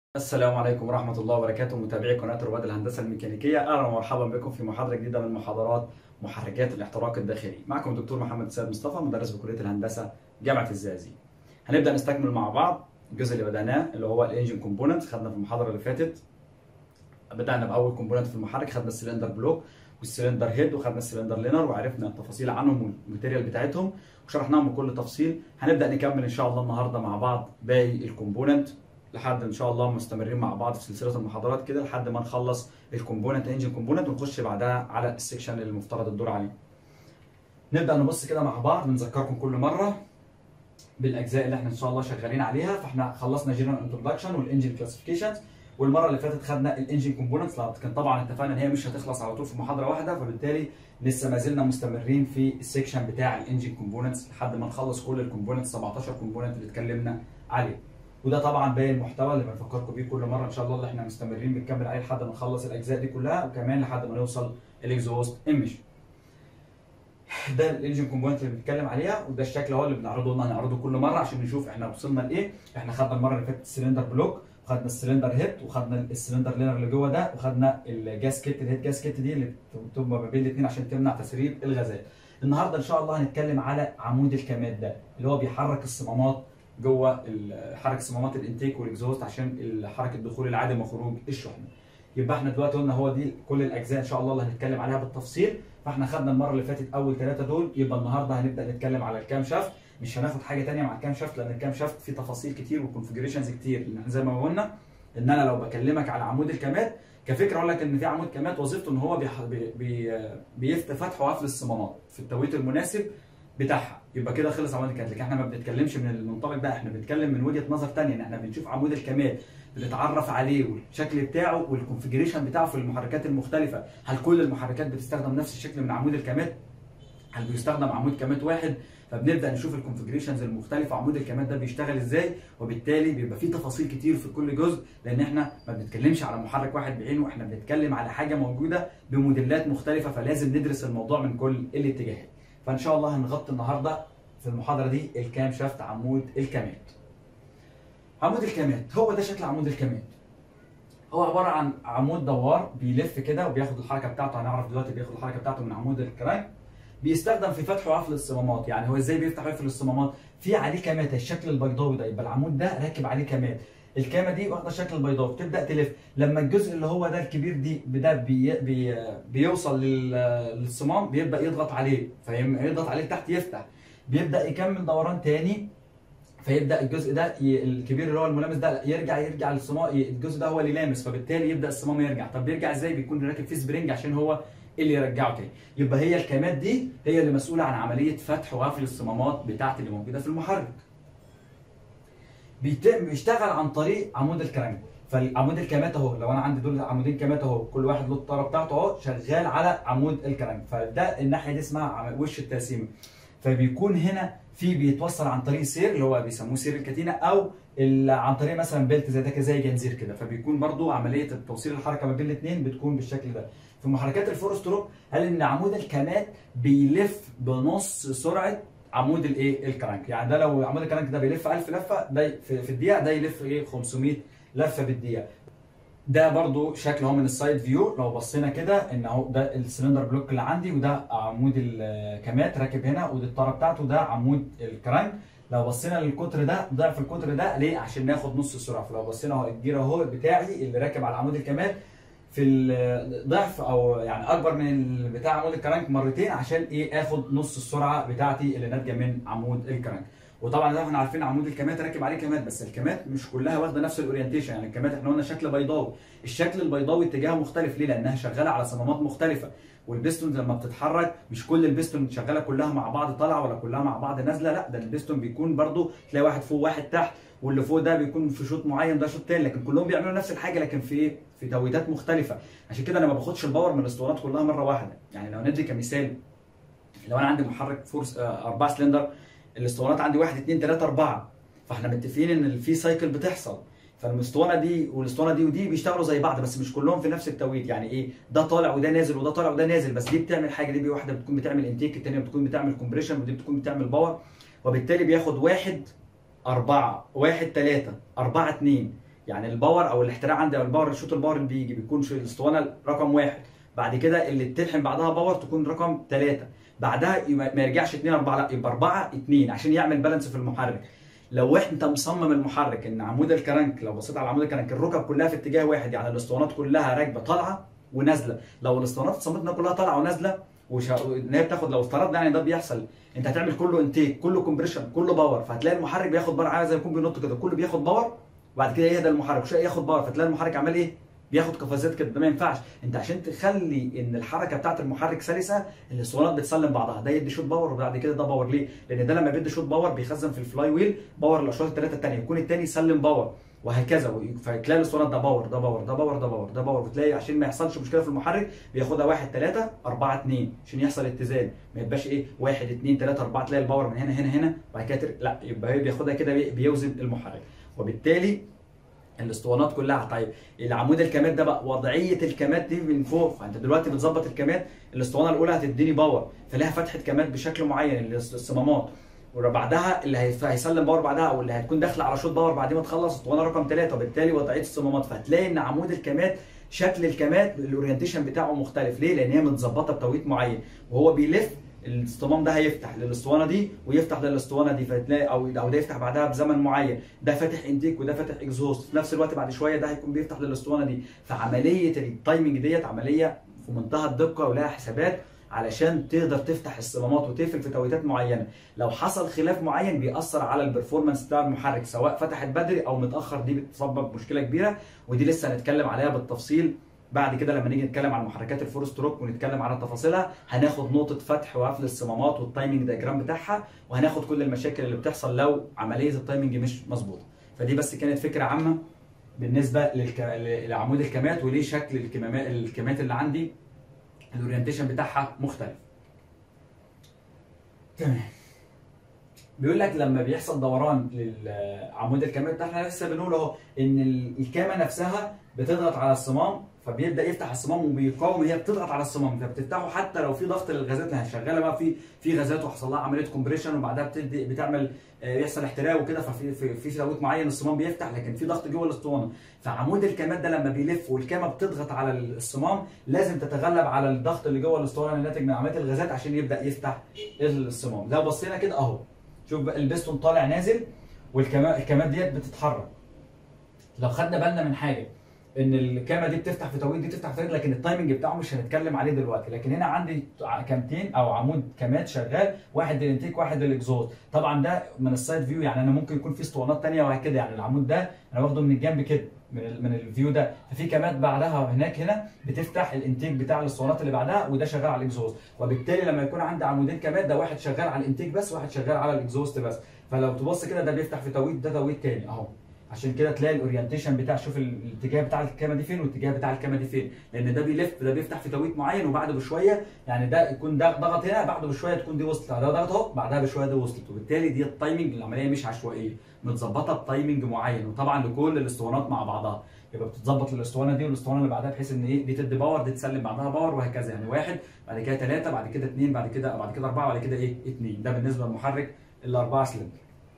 السلام عليكم ورحمة الله وبركاته متابعي قناة رواد الهندسة الميكانيكية أهلا ومرحبا بكم في محاضرة جديدة من محاضرات محركات الاحتراق الداخلي معكم الدكتور محمد السيد مصطفى مدرس بكلية الهندسة جامعة الزقازيق هنبدأ نستكمل مع بعض الجزء اللي بدأناه اللي هو الانجن كومبوننت خدنا في المحاضرة اللي فاتت بدأنا بأول كومبوننت في المحرك خدنا السلندر بلوك والسلندر هيد وخدنا السلندر لينر وعرفنا التفاصيل عنهم والماتيريال بتاعتهم وشرحناهم بكل تفصيل هنبدأ نكمل إن شاء الله النهاردة مع بعض باقي الكومبوننت لحد ان شاء الله مستمرين مع بعض في سلسله المحاضرات كده لحد ما نخلص الكومبوننت انجن كومبوننت ونخش بعدها على السكشن اللي المفترض الدور عليه. نبدا نبص كده مع بعض بنذكركم كل مره بالاجزاء اللي احنا ان شاء الله شغالين عليها فاحنا خلصنا جنرال انتروداكشن والانجن كلاسيفيكيشنز والمره اللي فاتت خدنا الانجن كومبوننتس لكن طبعا اتفقنا ان هي مش هتخلص على طول في محاضره واحده فبالتالي لسه ما زلنا مستمرين في السكشن بتاع الانجن كومبوننتس لحد ما نخلص كل الكومبوننتس 17 كومبوننت اللي اتكلمنا عليه. وده طبعا باقي المحتوى اللي بنفكركم بيه كل مره ان شاء الله اللي احنا مستمرين بنكمل عليه لحد ما نخلص الاجزاء دي كلها وكمان لحد ما نوصل الاكزوست ايمج ده الانجن كومبوننت اللي بنتكلم عليها وده الشكل اهو اللي بنعرضه قلنا هنعرضه كل مره عشان نشوف احنا وصلنا لايه احنا خدنا المره اللي فاتت السلندر بلوك وخدنا السلندر هيد وخدنا السلندر لينر اللي جوه ده وخدنا الجاس كيت الهيد جاس كيت دي اللي بتبقى ما بين الاثنين عشان تمنع تسريب الغازات النهارده ان شاء الله هنتكلم على عمود الكماد ده اللي هو بيحرك الصمامات جوه حركه صمامات الانتيك والاكزوست عشان حركه دخول العادم وخروج الشحنه. يبقى احنا دلوقتي قلنا هو دي كل الاجزاء ان شاء الله اللي هنتكلم عليها بالتفصيل فاحنا خدنا المره اللي فاتت اول ثلاثه دول يبقى النهارده هنبدا نتكلم على الكام شافت مش هناخد حاجه ثانيه مع الكام شافت لان الكام شافت فيه تفاصيل كتير وكونفجريشنز كتير لان احنا زي ما قلنا ان انا لو بكلمك على عمود الكمات كفكره اقول لك ان في عمود كمات وظيفته ان هو بيح... بي... بي... بيفتح فتح وقفل الصمامات في التوقيت المناسب بتاعها يبقى كده خلص عمود الكماد لكن احنا ما بنتكلمش من المنطلق ده احنا بنتكلم من وجهه نظر ثانيه ان احنا بنشوف عمود الكماد بنتعرف عليه والشكل بتاعه والكونفجريشن بتاعه في المحركات المختلفه هل كل المحركات بتستخدم نفس الشكل من عمود الكماد هل بيستخدم عمود كماد واحد فبنبدا نشوف الكونفجريشنز المختلفه عمود الكماد ده بيشتغل ازاي وبالتالي بيبقى فيه تفاصيل كتير في كل جزء لان احنا ما بنتكلمش على محرك واحد بعينه احنا بنتكلم على حاجه موجوده بموديلات مختلفه فلازم ندرس الموضوع من كل الاتجاهات فان شاء الله هنغطي النهارده في المحاضره دي الكام شافت عمود الكماد عمود الكماد هو ده شكل عمود الكماد هو عباره عن عمود دوار بيلف كده وبياخد الحركه بتاعته هنعرف دلوقتي بياخد الحركه بتاعته من عمود الكرانك بيستخدم في فتح وقفل الصمامات يعني هو ازاي بيفتح ويقفل الصمامات في عليه كامات الشكل البيضاوي ده يبقى العمود ده راكب عليه كامات الكامه دي واخده الشكل البيضاوي بتبدا تلف لما الجزء اللي هو ده الكبير دي ده بي بي بيوصل للصمام بيبدا يضغط عليه فيضغط عليه تحت يفتح بيبدا يكمل دوران تاني فيبدا الجزء ده الكبير اللي هو الملامس ده يرجع يرجع للصمام الجزء ده هو اللي لامس فبالتالي يبدا الصمام يرجع طب بيرجع ازاي بيكون راكب فيه سبرينج عشان هو اللي يرجعه تاني يبقى هي الكامات دي هي اللي مسؤوله عن عمليه فتح وقفل الصمامات بتاعت اللي موجوده في المحرك بيتم بيشتغل عن طريق عمود الكرنك فالعمود الكامات اهو لو انا عندي دول عمودين كامات اهو كل واحد له الطاره بتاعته اهو شغال على عمود الكرنك فده الناحيه دي اسمها وش التقسيمه فبيكون هنا في بيتوصل عن طريق سير اللي هو بيسموه سير الكتينه او عن طريق مثلا بيلت زي ده كده زي جنزير كده فبيكون برضو عمليه توصيل الحركه ما بين الاثنين بتكون بالشكل ده في محركات الفورستروك قال ان عمود الكامات بيلف بنص سرعه عمود الايه الكرانك يعني ده لو عمود الكرانك ده بيلف 1000 لفه ده في الدقيقه ده يلف ايه 500 لفه بالدقيقه ده برضو شكل اهو من السايد فيو لو بصينا كده ان اهو ده السلندر بلوك اللي عندي وده عمود الكامات راكب هنا ودي الطاره بتاعته ده عمود الكرانك لو بصينا للقطر ده ضعف القطر ده ليه عشان ناخد نص السرعه فلو بصينا اهو الجير اهو بتاعي اللي راكب على عمود الكمال في الضعف او يعني اكبر من بتاع عمود الكرانك مرتين عشان ايه اخد نص السرعه بتاعتي اللي ناتجه من عمود الكرانك وطبعا زي ما احنا عارفين عمود الكمات راكب عليه كمات بس الكمات مش كلها واخده نفس الاورينتيشن يعني الكمات احنا قلنا شكل بيضاوي الشكل البيضاوي اتجاهه مختلف ليه لانها شغاله على صمامات مختلفه والبيستون لما بتتحرك مش كل البيستون شغاله كلها مع بعض طالعه ولا كلها مع بعض نازله لا ده البيستون بيكون برده تلاقي واحد فوق واحد تحت واللي فوق ده بيكون في شوط معين ده شوط تاني لكن كلهم بيعملوا نفس الحاجه لكن في ايه؟ في توقيتات مختلفه عشان كده انا ما باخدش الباور من الاسطوانات كلها مره واحده يعني لو ندي كمثال لو انا عندي محرك فورس اربعه سلندر الاسطوانات عندي 1 2 3 4 فاحنا متفقين ان في سايكل بتحصل فالاسطوانه دي والاسطوانه دي ودي بيشتغلوا زي بعض بس مش كلهم في نفس التوقيت يعني ايه ده طالع وده نازل وده طالع وده نازل بس دي بتعمل حاجه دي واحده بتكون بتعمل انتيك الثانيه بتكون بتعمل كومبريشن ودي بتكون بتعمل باور وبالتالي بياخد واحد أربعة واحد ثلاثة أربعة اتنين يعني الباور او الاحتراق عندي او الباور الشوط الباور اللي بيجي بيكون في الاسطوانه رقم واحد بعد كده اللي تلحم بعدها باور تكون رقم ثلاثه بعدها يبقى ما يرجعش 2 4 لا يبقى 4 2 عشان يعمل بالانس في المحرك لو انت مصمم المحرك ان عمود الكرنك لو بصيت على عمود الكرنك الركب كلها في اتجاه واحد يعني الاسطوانات كلها راكبه طالعه ونازله لو الاسطوانات اتصممت كلها طالعه ونازله وش... ان هي بتاخد لو افترضنا يعني ده بيحصل انت هتعمل كله انتيك كله كومبريشن كله باور فهتلاقي المحرك بياخد باور عامل زي ما يكون بينط كده كله بياخد باور وبعد كده يهدى المحرك شويه ياخد باور فتلاقي المحرك عمال ايه بياخد قفزات كده ده ما ينفعش انت عشان تخلي ان الحركه بتاعت المحرك سلسه الاسطوانات بتسلم بعضها ده يدي شوت باور وبعد كده ده باور ليه لان ده لما بيدي شوت باور بيخزن في الفلاي ويل باور الاشواط الثلاثه الثانيه يكون الثاني يسلم باور وهكذا فتلاقي الاسطوانات ده باور ده باور ده باور ده باور ده باور وتلاقي عشان ما يحصلش مشكله في المحرك بياخدها 1 3 4 2 عشان يحصل اتزان ما يبقاش ايه 1 2 3 4 تلاقي الباور من هنا هنا هنا وبعد كده تر... لا يبقى هي بياخدها كده بيوزن المحرك وبالتالي الاسطوانات كلها طيب العمود الكامات ده بقى وضعيه الكامات دي من فوق فانت دلوقتي بتظبط الكامات الاسطوانه الاولى هتديني باور فلها فتحه كامات بشكل معين الصمامات وبعدها اللي هيسلم باور بعدها او اللي هتكون داخله على شوط باور بعد ما تخلص اسطوانه رقم ثلاثه وبالتالي وضعيه الصمامات فهتلاقي ان عمود الكامات شكل الكامات الاورينتيشن بتاعه مختلف ليه؟ لان هي متظبطه بتوقيت معين وهو بيلف الصمام ده هيفتح للاسطوانه دي ويفتح للاسطوانه دي فتلاقي او او ده يفتح بعدها بزمن معين ده فاتح انتيك وده فاتح اكزوست في نفس الوقت بعد شويه ده هيكون بيفتح للاسطوانه دي فعمليه التايمنج ديت عمليه في منتهى الدقه ولها حسابات علشان تقدر تفتح الصمامات وتقفل في توقيتات معينه لو حصل خلاف معين بيأثر على البرفورمانس بتاع المحرك سواء فتحت بدري او متاخر دي بتسبب مشكله كبيره ودي لسه هنتكلم عليها بالتفصيل بعد كده لما نيجي نتكلم عن محركات الفور ستروك ونتكلم على تفاصيلها هناخد نقطه فتح وقفل الصمامات والتايمنج دايجرام بتاعها وهناخد كل المشاكل اللي بتحصل لو عمليه التايمنج مش مظبوطه فدي بس كانت فكره عامه بالنسبه للك... لعمود الكمات وليه شكل الكمامات الكمات اللي عندي الاورينتيشن بتاعها مختلف تمام بيقول لك لما بيحصل دوران للعمود الكامات ده احنا لسه بنقول اهو ان الكامه نفسها بتضغط على الصمام فبيبدا يفتح الصمام وبيقاوم هي بتضغط على الصمام فبتفتحه حتى لو في ضغط للغازات اللي شغاله بقى في في غازات وحصل لها عمليه كومبريشن وبعدها بتدي بتعمل يحصل احتراق وكده ففي في في توقيت معين الصمام بيفتح لكن في ضغط جوه الاسطوانه فعمود الكامات ده لما بيلف والكامه بتضغط على الصمام لازم تتغلب على الضغط اللي جوه الاسطوانه الناتج من عمليه الغازات عشان يبدا يفتح الصمام لو بصينا كده اهو شوف البستون طالع نازل والكامات ديت بتتحرك لو خدنا بالنا من حاجه ان الكاميرا دي بتفتح في توقيت دي بتفتح في توقيت لكن التايمنج بتاعه مش هنتكلم عليه دلوقتي لكن هنا عندي كامتين او عمود كامات شغال واحد للانتيك واحد للاكزوست طبعا ده من السايد فيو يعني انا ممكن يكون في اسطوانات ثانيه وهكذا يعني العمود ده انا واخده من الجنب كده من من الفيو ده ففي كامات بعدها هناك هنا بتفتح الانتيك بتاع الاسطوانات اللي بعدها وده شغال على الاكزوست وبالتالي لما يكون عندي عمودين كامات ده واحد شغال على الانتيك بس واحد شغال على الاكزوست بس فلو تبص كده ده بيفتح في توقيت ده توقيت تاني اهو عشان كده تلاقي الاورينتيشن بتاع شوف الاتجاه بتاع الكاميرا دي فين والاتجاه بتاع الكاميرا دي فين لان ده بيلف ده بيفتح في توقيت معين وبعده بشويه يعني ده يكون ده ضغط هنا بعده بشويه تكون دي وصلت ده ضغط اهو بعدها بشويه دي وصلت وبالتالي دي التايمنج العمليه مش عشوائيه متظبطه بتايمنج معين وطبعا لكل الاسطوانات مع بعضها يبقى بتتظبط الاسطوانه دي والاسطوانه اللي بعدها بحيث ان ايه دي تدي باور دي تسلم بعدها باور وهكذا يعني واحد بعد كده ثلاثه بعد كده اثنين بعد كده بعد كده اربعه بعد كده ايه اثنين ده بالنسبه للمحرك الاربعه سلندر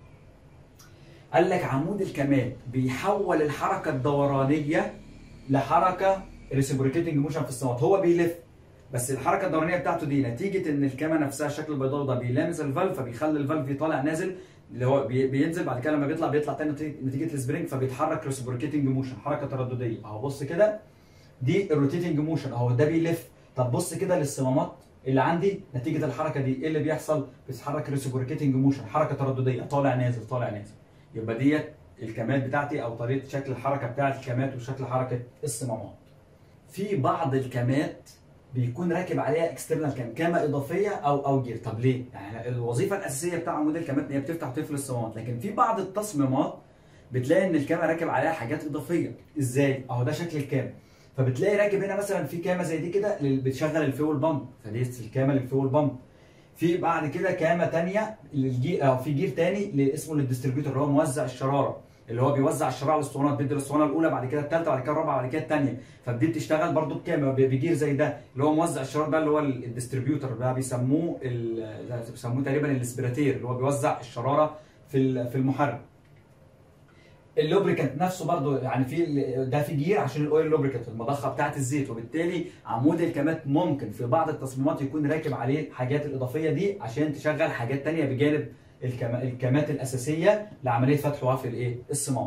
قال لك عمود الكمال بيحول الحركه الدورانيه لحركه ريسبريكيتنج موشن في الصمت هو بيلف بس الحركه الدورانيه بتاعته دي نتيجه ان الكاميرا نفسها الشكل البيضاوي ده بيلامس الفالف فبيخلي الفالف طالع نازل اللي هو بينزل بعد كده لما بيطلع بيطلع تاني نتيجه السبرينج فبيتحرك ريسبريكيتنج موشن حركه تردديه اهو بص كده دي الروتيتنج موشن اهو ده بيلف طب بص كده للصمامات اللي عندي نتيجه الحركه دي ايه اللي بيحصل بيتحرك ريسبريكيتنج موشن حركه تردديه طالع نازل طالع نازل يبقى ديت الكامات بتاعتي او طريقه شكل الحركه بتاعت الكامات وشكل حركه الصمامات. في بعض الكامات بيكون راكب عليها اكسترنال كام كامه اضافيه او او جير طب ليه؟ يعني الوظيفه الاساسيه بتاع عمود الكامات ان هي بتفتح وتقفل الصمامات لكن في بعض التصميمات بتلاقي ان الكاميرا راكب عليها حاجات اضافيه ازاي؟ اهو ده شكل الكاميرا فبتلاقي راكب هنا مثلا في كامه زي دي كده بتشغل الفيول بامب فدي الكامه للفيول بامب في بعد كده كامه ثانيه للجير او في جير ثاني اسمه للديستريبيوتور اللي هو موزع الشراره اللي هو بيوزع الشراره على الاسطوانات بيدي الاسطوانه الاولى بعد كده الثالثه بعد كده الرابعه بعد كده الثانيه فدي بتشتغل برده بكاميرا بجير زي ده اللي هو موزع الشراره ده اللي هو الديستريبيوتور ده بيسموه بيسموه تقريبا الاسبراتير اللي هو بيوزع الشراره في في المحرك اللوبريكانت نفسه برضو يعني في ال- ده في جير عشان الاويل لوبريكانت المضخه بتاعه الزيت وبالتالي عمود الكامات ممكن في بعض التصميمات يكون راكب عليه الحاجات الاضافيه دي عشان تشغل حاجات تانية بجانب الكما- الكامات الاساسيه لعمليه فتح وقفل الايه الصمام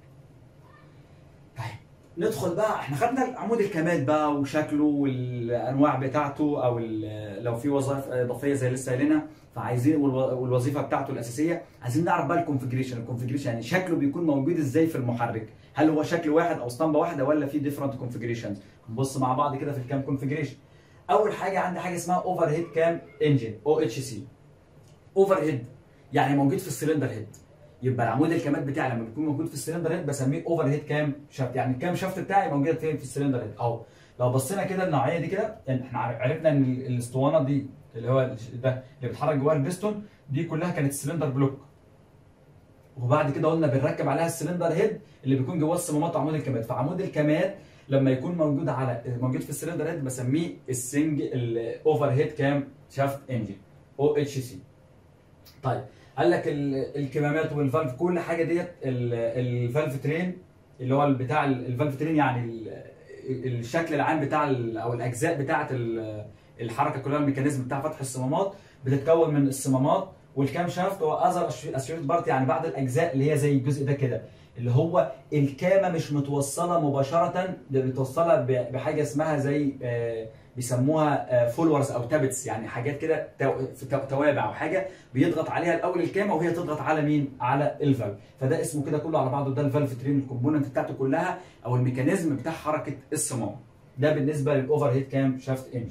طيب ندخل بقى احنا خدنا عمود الكماد بقى وشكله والانواع بتاعته او ال- لو في وظائف اضافيه زي لسه قايلينها فعايزين والو- والوظيفه بتاعته الاساسيه عايزين نعرف بقى الكونفجريشن الكونفجريشن يعني شكله بيكون موجود ازاي في المحرك هل هو شكل واحد او اسطمبه واحده ولا في ديفرنت كونفجريشنز هنبص مع بعض كده في الكام كونفجريشن اول حاجه عندي حاجه اسمها اوفر هيد كام انجن او اتش سي اوفر هيد يعني موجود في السلندر هيد يبقى العمود الكماد بتاعي لما بيكون موجود في السلندر هيد بسميه اوفر هيد كام شافت يعني الكام شافت بتاعي موجود فين في السلندر هيد اهو لو بصينا كده النوعيه دي كده يعني احنا عرف- عرفنا ان ال- الاسطوانه دي اللي هو ال- ده اللي بيتحرك جواها البستون دي كلها كانت سلندر بلوك وبعد كده قلنا بنركب عليها السلندر هيد اللي بيكون جواه الصمامات وعمود الكماد فعمود الكماد لما يكون موجود على موجود في السلندر هيد بسميه السنج الاوفر هيد كام شافت انجن او اتش سي طيب قال لك ال- الكمامات والفالف كل حاجه ديت ال- الفالف ترين اللي هو بتاع ال- الفالف ترين يعني ال- الشكل العام بتاع ال- او الاجزاء بتاعه ال- الحركه كلها الميكانيزم بتاع فتح الصمامات بتتكون من الصمامات والكام شافت هو اذر اسيوت بارت يعني بعض الاجزاء اللي هي زي الجزء ده كده اللي هو الكامه مش متوصله مباشره ده بتوصلها ب- بحاجه اسمها زي آه، بيسموها فولورز او تابتس يعني حاجات كده تو- في تو- توابع او حاجه بيضغط عليها الاول الكامه وهي تضغط على مين؟ على الفالف فده اسمه كده كله على بعضه ده الفالف ترين الكومبوننت بتاعته كلها او الميكانيزم بتاع حركه الصمام ده بالنسبه للاوفر هيد كام شافت انجن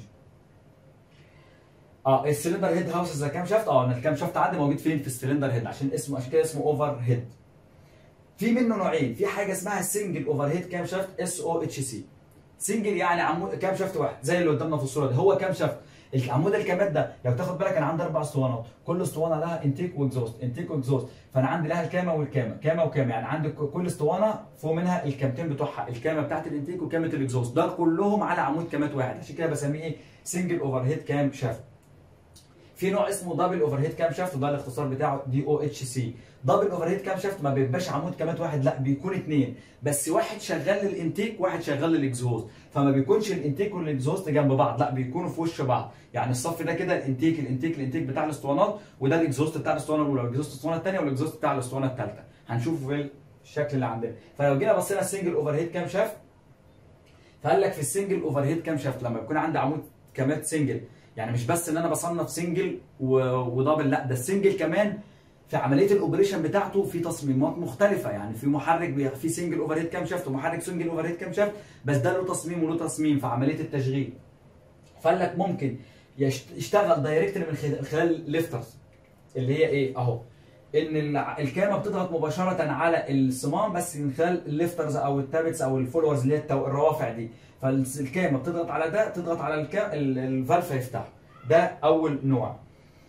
اه السلندر هيد هاوسز ده كام شافت اه انا الكام شافت عندي موجود فين في السلندر هيد عشان اسمه عشان كده اسمه اوفر هيد في منه نوعين في حاجه اسمها سنجل اوفر هيد كام شافت اس او اتش سي سنجل يعني عمود كام شافت واحد زي اللي قدامنا في الصوره دي هو كام شافت العمود الكماد ده لو تاخد بالك انا عندي اربع اسطوانات كل اسطوانه لها انتيك واكزوست انتيك واكزوست فانا عندي لها الكامه والكامه كامه وكامه يعني عندي ك- كل اسطوانه فوق منها الكامتين بتوعها الكامه بتاعت الانتيك وكامه الاكزوست ده كلهم على عمود كامات واحد عشان كده بسميه ايه سنجل اوفر هيد كام شافت في نوع اسمه دبل اوفر هيد كام شافت وده الاختصار بتاعه دي او اتش سي دبل اوفر هيد كام شافت ما بيبقاش عمود كامات واحد لا بيكون اثنين بس واحد شغال للانتيك واحد شغال للاكزوست فما بيكونش الانتيك والاكزوست جنب بعض لا بيكونوا في وش بعض يعني الصف ده كده الانتيك الانتيك الانتيك بتاع الاسطوانات وده الاكزوست بتاع الاسطوانه الاولى والاكزوست الاسطوانه الثانيه والاكزوست بتاع الاسطوانه الثالثه هنشوف في الشكل اللي عندنا فلو جينا بصينا السنجل اوفر هيد كام شافت فقال لك في السنجل اوفر هيد كام شافت لما يكون عندي عمود كامات سنجل يعني مش بس ان انا بصنف سنجل و- ودبل لا ده السنجل كمان في عمليه الاوبريشن بتاعته في تصميمات مختلفه يعني في محرك بي- في سنجل اوفر هيد كام شافت ومحرك سنجل اوفر هيد كام شافت بس ده له تصميم وله تصميم في عمليه التشغيل فقال لك ممكن يشت- يشتغل دايركتلي من خلال- خلال ليفترز اللي هي ايه اهو ان الع- الكامه بتضغط مباشره على الصمام بس من خلال الليفترز او التابتس او الفولورز اللي هي التو- الروافع دي فالكامه بتضغط على ده تضغط على الكا... ال- الفالف يفتح ده اول نوع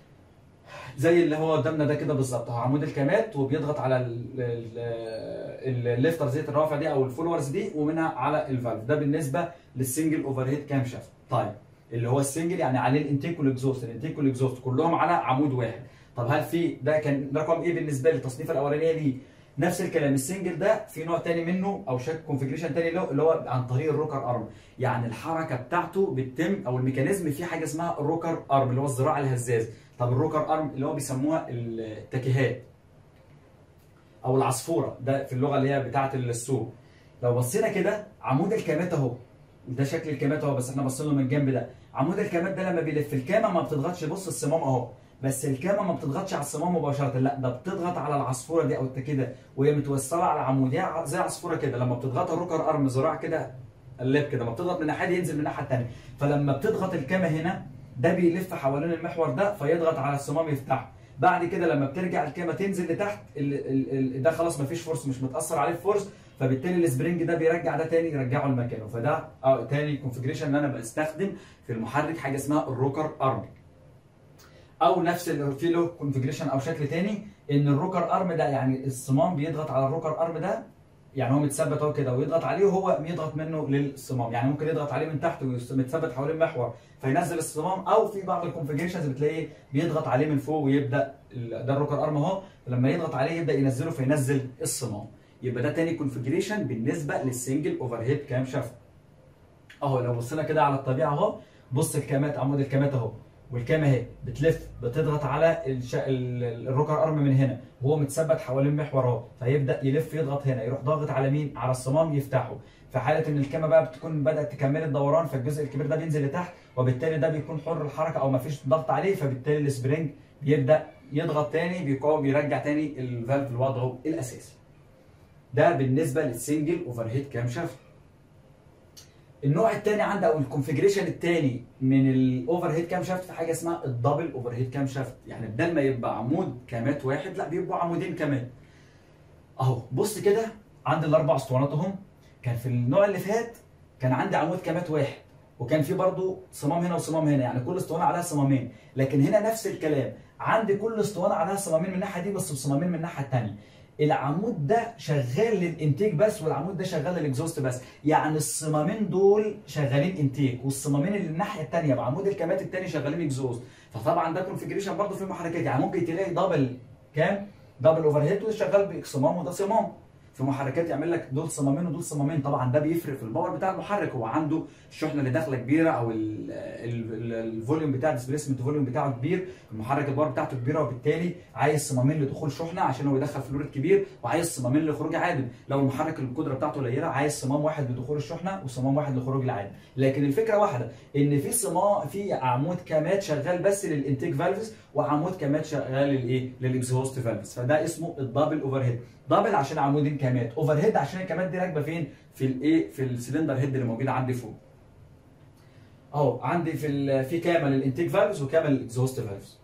زي اللي هو قدامنا ده كده بالظبط هو عمود الكامات وبيضغط على ال- ال- الليفتر زيت الروافع دي او الفولورز دي ومنها على الفالف ده بالنسبه للسنجل اوفر هيد كام شافت طيب اللي هو السنجل يعني عليه الانتيك والاكزوست الانتيك والاكزوست كلهم على عمود واحد طب هل في ده كان رقم ايه بالنسبه لي التصنيف الاولانيه ليه نفس الكلام السنجل ده في نوع تاني منه او شكل كونفجريشن تاني له اللي هو عن طريق الروكر ارم يعني الحركه بتاعته بتتم او الميكانيزم فيه حاجه اسمها الروكر ارم اللي هو الذراع الهزاز طب الروكر ارم اللي هو بيسموها التكيهات او العصفوره ده في اللغه اللي هي بتاعه السوق لو بصينا كده عمود الكامات اهو ده شكل الكامات اهو بس احنا باصين له من الجنب ده عمود الكامات ده لما بيلف الكامه ما بتضغطش بص الصمام اهو بس الكامه ما بتضغطش على الصمام مباشره لا ده بتضغط على العصفوره دي او التكيه وهي متوصله على عمود هي ع- زي عصفوره كده لما بتضغطها الروكر ارم ذراع كده اللب كده ما بتضغط من ناحيه ينزل من الناحيه الثانيه فلما بتضغط الكامه هنا ده بيلف حوالين المحور ده فيضغط على الصمام يفتحه بعد كده لما بترجع الكامه تنزل لتحت ال ال ال ده خلاص ما فيش فورس مش متاثر عليه فورس فبالتالي السبرينج ده بيرجع ده تاني يرجعه لمكانه فده اه تاني كونفجريشن ان انا بستخدم في المحرك حاجه اسمها الروكر ارم او نفس ال- في له كونفجريشن او شكل تاني ان الروكر ارم ده يعني الصمام بيضغط على الروكر ارم ده يعني هو متثبت اهو كده ويضغط عليه وهو بيضغط منه للصمام يعني ممكن يضغط عليه من تحت ومتثبت حوالين المحور فينزل الصمام او في بعض الكونفجريشنز بتلاقيه بيضغط عليه من فوق ويبدا ال- ده الروكر ارم اهو لما يضغط عليه يبدا ينزله فينزل الصمام يبقى ده تاني كونفجريشن بالنسبه للسنجل اوفر هيد كام شافت اهو لو بصينا كده على الطبيعه اهو بص الكامات عمود الكامات اهو والكامه اهي بتلف بتضغط على الش... ال- الروكر ارم من هنا وهو متثبت حوالين محور اهو فيبدا يلف يضغط هنا يروح ضاغط على مين على الصمام يفتحه في حاله ان الكامه بقى بتكون بدات تكمل الدوران فالجزء الكبير ده بينزل لتحت وبالتالي ده بيكون حر الحركه او ما فيش ضغط عليه فبالتالي السبرينج بيبدا يضغط تاني بيقاوم بيرجع تاني الفالف لوضعه الاساسي ده بالنسبه للسنجل اوفر هيد كام شافت النوع الثاني عندي او الكونفجريشن الثاني من الاوفر هيد كام شافت في حاجه اسمها الدبل اوفر هيد كام شافت يعني بدل ما يبقى عمود كامات واحد لا بيبقوا عمودين كمان اهو بص كده عندي الاربع اسطوانات اهم كان في النوع اللي فات كان عندي عمود كامات واحد وكان في برضو صمام هنا وصمام هنا يعني كل اسطوانه عليها صمامين لكن هنا نفس الكلام عندي كل اسطوانه عليها صمامين من الناحيه دي بس بصمامين من الناحيه الثانيه العمود ده شغال للانتاج بس والعمود ده شغال للاكزوست بس يعني الصمامين دول شغالين انتاج والصمامين اللي الناحيه الثانيه بعمود الكامات الثاني شغالين اكزوست فطبعا ده كونفجريشن برضه في محركات يعني ممكن تلاقي دبل كام دبل اوفر هيد وشغال بصمام وده صمام في محركات يعمل لك دول صمامين ودول صمامين طبعا ده بيفرق في الباور بتاع المحرك هو عنده الشحنه اللي داخله كبيره او ال- ال- ال- الفوليوم بتاع الديسبيسمنت فوليوم بتاعه كبير المحرك الباور بتاعته كبيره وبالتالي عايز صمامين لدخول شحنه عشان هو يدخل فلوريد كبير وعايز صمامين لخروج عادم لو المحرك القدره بتاعته قليله عايز صمام واحد لدخول الشحنه وصمام واحد لخروج العادم لكن الفكره واحده ان في صمام في عمود كامات شغال بس للانتيك فالفز وعمود كامات شغال للايه للاكزهوست فالفز فده اسمه الدبل اوفر هيد دبل عشان عمودين كامات اوفر هيد عشان الكامات دي راكبه فين في الايه في السلندر هيد اللي موجوده عندي فوق اهو عندي في ال- في كامه للانتيك فالفز وكامه للاكزهوست فالفز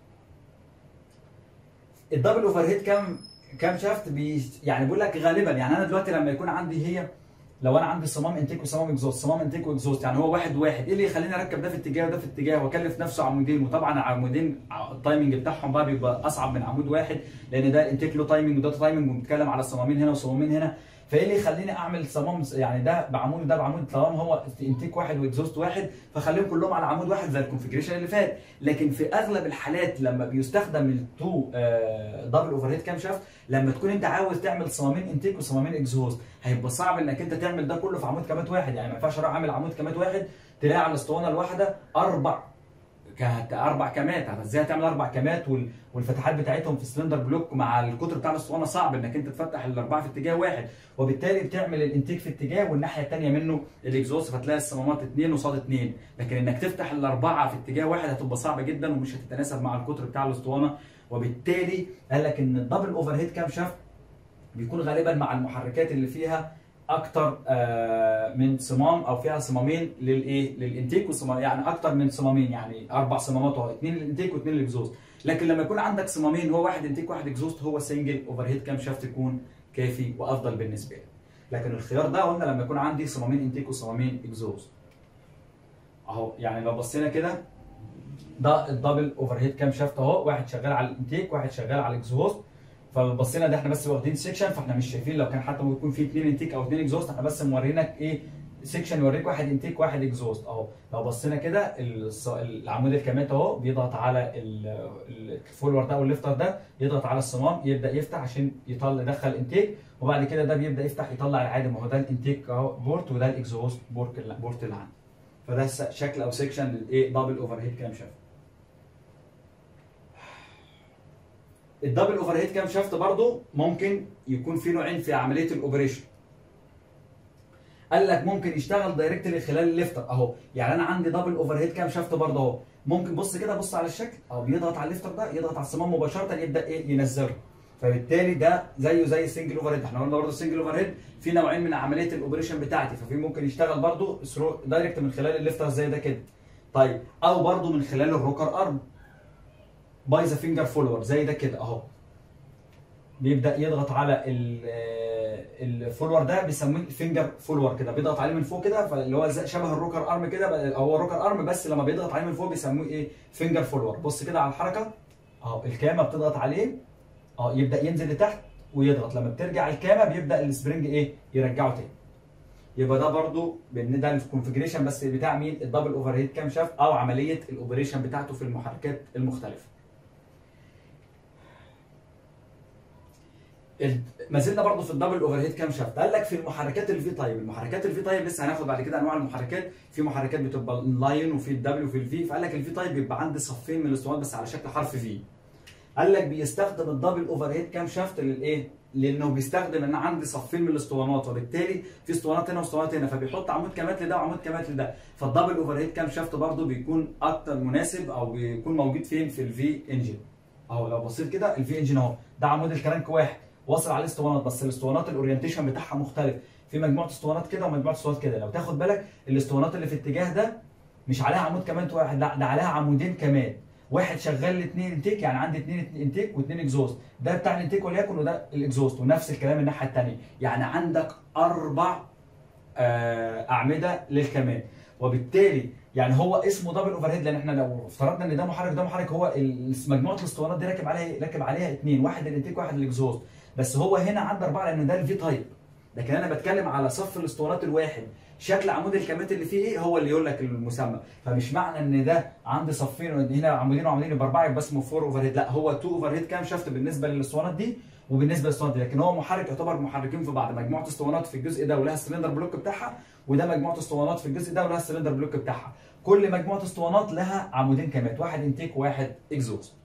الدبل اوفر هيد كام كام شافت بي يعني بيقول لك غالبا يعني انا دلوقتي لما يكون عندي هي لو انا عندي صمام انتيك وصمام اكزوست صمام انتيك واكزوست يعني هو واحد واحد ايه اللي يخليني اركب ده في اتجاه وده في اتجاه واكلف نفسه عمودين وطبعا العمودين التايمنج بتاعهم بقى بيبقى اصعب من عمود واحد لان ده الانتيك له تايمنج وده تايمنج وبنتكلم على صمامين هنا وصمامين هنا فايه اللي يخليني اعمل صمام يعني ده بعمود وده بعمود طالما هو انتيك واحد واكزوست واحد فخليهم كلهم على عمود واحد زي الكونفجريشن اللي فات لكن في اغلب الحالات لما بيستخدم التو دبل اوفر هيد كام شافت لما تكون انت عاوز تعمل صمامين انتيك وصمامين اكزوست هيبقى صعب انك انت تعمل ده كله في عمود كامات واحد يعني ما ينفعش اروح اعمل عمود كامات واحد تلاقي على الاسطوانه الواحده اربع كانت اربع كامات طب ازاي هتعمل اربع كامات وال- والفتحات بتاعتهم في السلندر بلوك مع القطر بتاع الاسطوانه صعب انك انت تفتح الاربعه في اتجاه واحد وبالتالي بتعمل الانتيك في اتجاه والناحيه الثانيه منه الاكزوست فتلاقي الصمامات اثنين قصاد اثنين لكن انك تفتح الاربعه في اتجاه واحد هتبقى صعبه جدا ومش هتتناسب مع القطر بتاع الاسطوانه وبالتالي قال لك ان الدبل اوفر هيد كام شافت بيكون غالبا مع المحركات اللي فيها اكتر آه، من صمام او فيها صمامين للايه للانتيك وصمام يعني اكتر من صمامين يعني اربع صمامات اهو اثنين للانتيك واثنين للاكزوست لكن لما يكون عندك صمامين هو واحد انتيك واحد اكزوست هو سنجل اوفر هيد كام شافت يكون كافي وافضل بالنسبه لي لكن الخيار ده قلنا لما يكون عندي صمامين انتيك وصمامين اكزوست اهو يعني لو بصينا كده ده الدبل اوفر هيد كام شافت اهو واحد شغال على الانتيك واحد شغال على الاكزوست فبصينا ده احنا بس واخدين سيكشن فاحنا مش شايفين لو كان حتى ممكن يكون في اثنين انتيك او اثنين اكزوست احنا بس مورينك ايه سيكشن يوريك واحد انتيك واحد اكزوست اهو لو بصينا كده الص- العمود الكامات اهو بيضغط على ال- ال- الفولور ده والليفتر ده يضغط على الصمام يبدا يفتح عشان يطلع يدخل انتيك وبعد كده ده بيبدا يفتح يطلع العادم اهو ده الانتيك اهو بورت وده الاكزوست بورت اللي بورت اللي عندي فده س- شكل او سيكشن للايه دبل اوفر هيد كام شافت الدبل اوفر هيد كام شافت برضه ممكن يكون في نوعين في عمليه الاوبريشن قال لك ممكن يشتغل دايركتلي خلال الليفتر اهو يعني انا عندي دبل اوفر هيد كام شافت برضه اهو ممكن بص كده بص على الشكل اهو بيضغط على الليفتر ده يضغط على الصمام مباشره يبدا ايه ينزله فبالتالي ده زيه زي السنجل اوفر هيد احنا قلنا برضه السنجل اوفر هيد في نوعين من عمليه الاوبريشن بتاعتي ففي ممكن يشتغل برضه دايركت من خلال الليفتر زي ده كده طيب او برضه من خلال الروكر ارم باي ذا فينجر فولور زي ده كده اهو بيبدا يضغط على الفولور ده بيسموه الفينجر فولور كده بيضغط عليه من فوق كده فاللي هو زي- شبه الروكر ارم كده بقى- هو الروكر ارم بس لما بيضغط عليه من فوق بيسموه ايه فينجر فولور بص كده على الحركه اهو الكامه بتضغط عليه اه يبدا ينزل لتحت ويضغط لما بترجع الكامه بيبدا السبرينج ايه يرجعه تاني يبقى ده برضو بان ده الكونفجريشن بس بتاع مين الدبل اوفر هيد كام شاف او عمليه الاوبريشن بتاعته في المحركات المختلفه ال- ما زلنا برضه في الدبل اوفر هيد كام شافت قال لك في المحركات اللي في تايب المحركات اللي في تايب لسه هناخد بعد كده انواع المحركات في محركات بتبقى اللاين وفي الدبليو وفي الفي فقال لك الفي تايب بيبقى عندي صفين من الاسطوانات بس على شكل حرف في قال لك بيستخدم الدبل اوفر هيد كام شافت للايه لانه بيستخدم ان عندي صفين من الاسطوانات وبالتالي في اسطوانات هنا واسطوانات هنا فبيحط عمود كمات لده وعمود كمات لده فالدبل اوفر هيد كام شافت برضه بيكون اكتر مناسب او بيكون موجود فين في الفي انجن اهو لو بصيت كده الفي انجن اهو ده عمود الكرنك واحد واصل عليه اسطوانات بس الاسطوانات الاورينتيشن بتاعها مختلف في مجموعه اسطوانات كده ومجموعه اسطوانات كده لو تاخد بالك الاسطوانات اللي في الاتجاه ده مش عليها عمود كمان واحد لا ده عليها عمودين كمان واحد شغال الاثنين انتيك يعني عندي اثنين انتيك واثنين اكزوست ده بتاع الانتيك وليكن وده الاكزوست ونفس الكلام الناحيه الثانيه يعني عندك اربع آه، اعمده للكمان وبالتالي يعني هو اسمه دبل اوفر هيد لان احنا لو افترضنا ان ده محرك ده محرك هو ال- مجموعه الاسطوانات دي راكب عليها راكب عليها اثنين واحد الانتيك واحد الاكزوست بس هو هنا عنده اربعه لان ده الفي تايب لكن انا بتكلم على صف الاسطوانات الواحد شكل عمود الكمات اللي فيه ايه هو اللي يقول لك المسمى فمش معنى ان ده عندي صفين وهنا عمودين وعمودين يبقى اربعه يبقى اسمه 4 اوفر هيد لا هو 2 اوفر هيد كام شافت بالنسبه للاسطوانات دي وبالنسبه للاسطوانات دي لكن هو محرك يعتبر محركين في بعض مجموعه اسطوانات في الجزء ده ولها السلندر بلوك بتاعها وده مجموعه اسطوانات في الجزء ده ولها السلندر بلوك بتاعها كل مجموعه اسطوانات لها عمودين كمات واحد انتيك وواحد اكزوست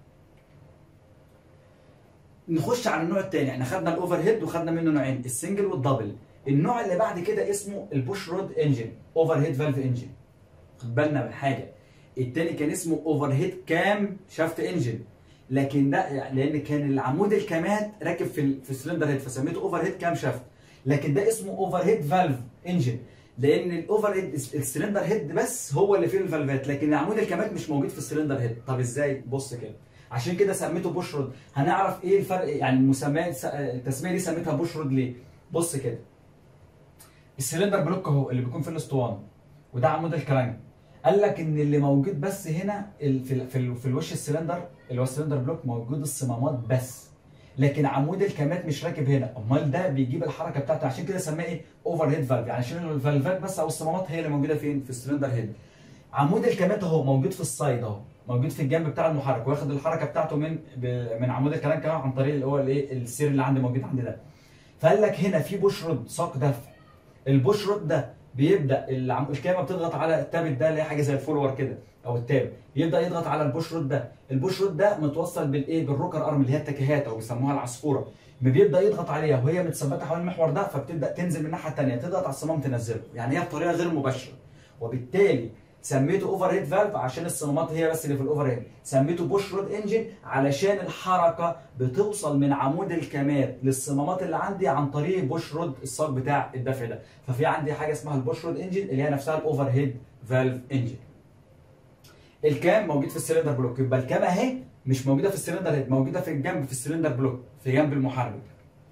نخش على النوع الثاني احنا خدنا الاوفر هيد وخدنا منه نوعين السنجل والدبل النوع اللي بعد كده اسمه البوش رود انجن اوفر هيد فالف انجن خد بالنا من حاجه التاني كان اسمه اوفر هيد كام شافت انجن لكن ده لان كان العمود الكمات راكب في ال- في السلندر هيد فسميته اوفر هيد كام شافت لكن ده اسمه اوفر هيد فالف انجن لان الاوفر هيد السلندر هيد بس هو اللي فيه الفالفات لكن العمود الكمات مش موجود في السلندر هيد طب ازاي بص كده عشان كده سميته بوش رود هنعرف ايه الفرق يعني المسمى التسميه دي سميتها بوش رود ليه بص كده السلندر بلوك اهو اللي بيكون في الاسطوانه وده عمود الكرنك قال لك ان اللي موجود بس هنا ال- في ال- في, ال- في الوش السلندر اللي هو السلندر بلوك موجود الصمامات بس لكن عمود الكمات مش راكب هنا امال ده بيجيب الحركه بتاعته عشان كده سماه ايه اوفر هيد فالف يعني عشان الفالفات بس او الصمامات هي اللي موجوده فين في السلندر هيد عمود الكمات اهو موجود في السايد اهو موجود في الجنب بتاع المحرك واخد الحركه بتاعته من ب- من عمود الكلام كمان عن طريق اللي هو الايه السير اللي عندي موجود عندي ده فقال لك هنا في بوش رود ساق دفع البوش رود ده بيبدا العم- الكاميرا بتضغط على التابت ده اللي هي حاجه زي الفولور كده او التاب يبدا يضغط على البوش رود ده البوش رود ده متوصل بالايه بالروكر ارم اللي هي التكيهات او بيسموها العصفوره ما بيبدا يضغط عليها وهي متثبته حوالين المحور ده فبتبدا تنزل من الناحيه الثانيه تضغط على الصمام تنزله يعني هي بطريقه غير مباشره وبالتالي سميته اوفر هيد فالف عشان الصمامات هي بس اللي في الاوفر هيد سميته بوش رود انجن علشان الحركه بتوصل من عمود الكمات للصمامات اللي عندي عن طريق بوش رود الصاج بتاع الدفع ده ففي عندي حاجه اسمها البوش رود انجن اللي هي نفسها الاوفر هيد فالف انجن الكام موجود في السلندر بلوك يبقى الكام اهي مش موجوده في السلندر هيد موجوده في الجنب في السلندر بلوك في جنب المحرك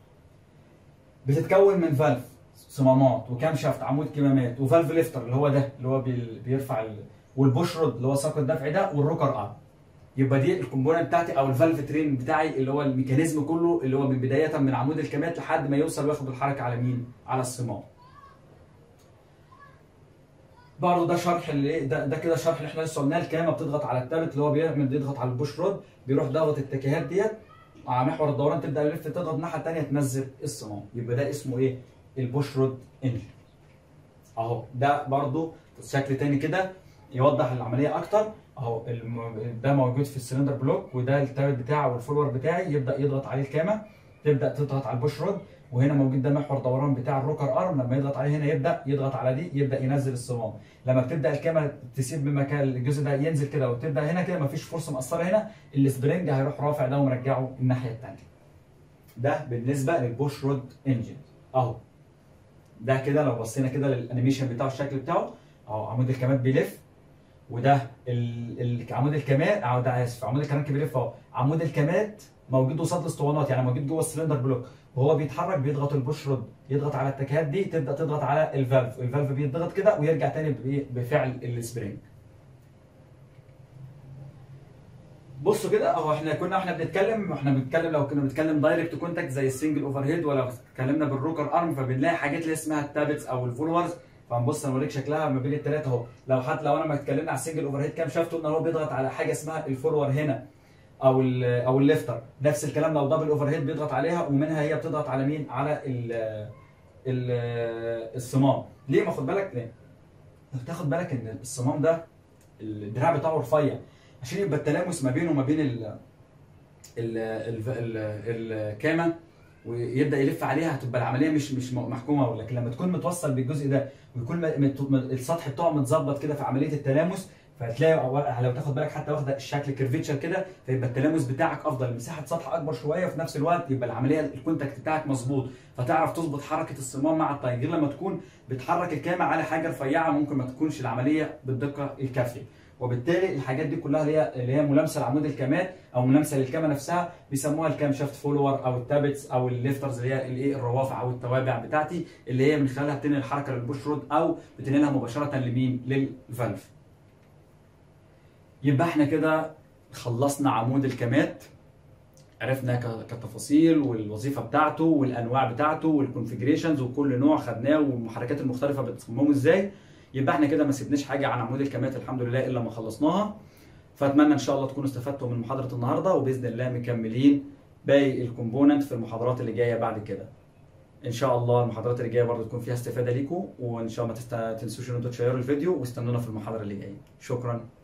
بتتكون من فالف صمامات وكام شافت عمود كمامات وفالف ليفتر اللي هو ده اللي هو بي- بيرفع ال... والبوش رود اللي هو ساق الدفع ده والروكر ارم يبقى دي الكومبوننت بتاعتي او الفالف ترين بتاعي اللي هو الميكانيزم كله اللي هو من بدايه من عمود الكمات لحد ما يوصل وياخد الحركه على مين؟ على الصمام. برضه ده شرح اللي إيه؟ ده ده كده شرح اللي احنا لسه قلناه الكامه بتضغط على التابت اللي هو بيعمل يضغط على البوش رود بيروح ضغط التكيهات ديت على محور الدوران تبدا يلف تضغط الناحيه الثانيه تنزل الصمام يبقى ده اسمه ايه؟ البوش رود انجن. اهو ده برضه شكل تاني كده يوضح العمليه اكتر اهو الم... ده موجود في السلندر بلوك وده التابت بتاعه والفولور بتاعي يبدا يضغط عليه الكامه تبدا تضغط على البوش رود وهنا موجود ده محور دوران بتاع الروكر ارم لما يضغط عليه هنا يبدا يضغط على دي يبدا ينزل الصمام لما بتبدا الكاميرا تسيب بمكان الجزء ده ينزل كده وتبدا هنا كده مفيش فرصه مقصره هنا السبرينج هيروح رافع ده ومرجعه الناحيه الثانيه ده بالنسبه للبوش رود انجن اهو ده كده لو بصينا كده للانيميشن بتاعه الشكل بتاعه اهو عمود الكمات بيلف وده ال- ال- عمود الكمات او ده اسف عمود الكمات بيلف اهو عمود الكمات موجود قصاد الاسطوانات يعني موجود جوه السلندر بلوك وهو بيتحرك بيضغط البوش رود يضغط على التكهات دي تبدا تضغط على الفالف الفالف بيضغط كده ويرجع تاني بإيه؟ بفعل السبرينج بصوا كده اهو احنا كنا احنا بنتكلم احنا بنتكلم لو كنا بنتكلم دايركت كونتاكت زي السنجل اوفر هيد ولا اتكلمنا بالروكر ارم فبنلاقي حاجات اللي اسمها التابتس او الفولورز فهنبص اوريك شكلها ما بين الثلاثه اهو لو حتى لو انا ما اتكلمنا على السنجل اوفر هيد كام شافته ان هو بيضغط على حاجه اسمها الفولور هنا او ال او الليفتر نفس الكلام لو دبل اوفر هيد بيضغط عليها ومنها هي بتضغط على مين على ال ال الصمام ليه ما خد بالك ليه لو تاخد بالك ان الصمام ده الدراع بتاعه رفيع عشان يبقى التلامس ما بينه وما بين ال ال ال ال الكامه ويبدا يلف عليها هتبقى العمليه مش مش محكومه لكن لما تكون متوصل بالجزء ده ويكون م- مت- م- السطح بتاعه متظبط كده في عمليه التلامس فهتلاقي لو تاخد بالك حتى واخده الشكل كيرفيتشر كده فيبقى التلامس بتاعك افضل مساحه سطح اكبر شويه وفي نفس الوقت يبقى العمليه الكونتاكت بتاعك مظبوط فتعرف تظبط حركه الصمام مع الطاير غير لما تكون بتحرك الكامه على حاجه رفيعه ممكن ما تكونش العمليه بالدقه الكافيه وبالتالي الحاجات دي كلها اللي هي اللي هي ملامسه لعمود الكامات او ملامسه للكامه نفسها بيسموها الكام شافت فولور او التابتس او الليفترز اللي هي الايه الروافع او التوابع بتاعتي اللي هي من خلالها بتنقل الحركه للبوش رود او بتنقلها مباشره لمين؟ للفالف. يبقى احنا كده خلصنا عمود الكامات عرفنا ك- كتفاصيل والوظيفه بتاعته والانواع بتاعته والكونفجريشنز وكل نوع خدناه والمحركات المختلفه بتصممه ازاي يبقى احنا كده ما سيبناش حاجه عن عمود الكامات الحمد لله الا ما خلصناها فاتمنى ان شاء الله تكونوا استفدتوا من محاضره النهارده وباذن الله مكملين باقي الكومبوننت في المحاضرات اللي جايه بعد كده ان شاء الله المحاضرات اللي جايه برضه تكون فيها استفاده ليكم وان شاء الله ما تست- تنسوش ان انتوا تشيروا الفيديو واستنونا في المحاضره اللي جايه شكرا